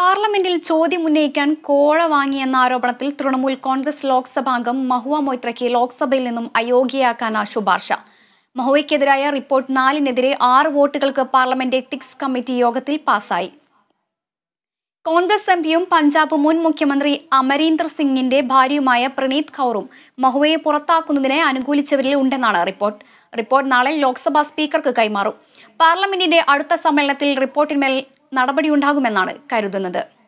പാർലമെന്റിൽ ചോദ്യം ഉന്നയിക്കാൻ കോഴ വാങ്ങിയെന്ന ആരോപണത്തിൽ തൃണമൂൽ കോൺഗ്രസ് ലോക്സഭാംഗം മഹുവ മൊയ്ത്രയ്ക്ക് ലോക്സഭയിൽ നിന്നും അയോഗ്യയാക്കാൻ ശുപാർശ മഹുവയ്ക്കെതിരായ റിപ്പോർട്ട് നാലിനെതിരെ ആറ് വോട്ടുകൾക്ക് പാർലമെന്റ് എത്തിക്സ് കമ്മിറ്റി യോഗത്തിൽ പാസായി കോൺഗ്രസ് എംപിയും പഞ്ചാബ് മുൻ മുഖ്യമന്ത്രി അമരീന്ദർ സിംഗിന്റെ ഭാര്യയുമായ പ്രണീത് കൗറും മഹുവയെ പുറത്താക്കുന്നതിനെ അനുകൂലിച്ചവരിൽ ഉണ്ടെന്നാണ് റിപ്പോർട്ട് റിപ്പോർട്ട് നാളെ ലോക്സഭാ സ്പീക്കർക്ക് കൈമാറും പാർലമെന്റിന്റെ അടുത്ത സമ്മേളനത്തിൽ റിപ്പോർട്ടിന്മേൽ നടപടിയുണ്ടാകുമെന്നാണ് കരുതുന്നത്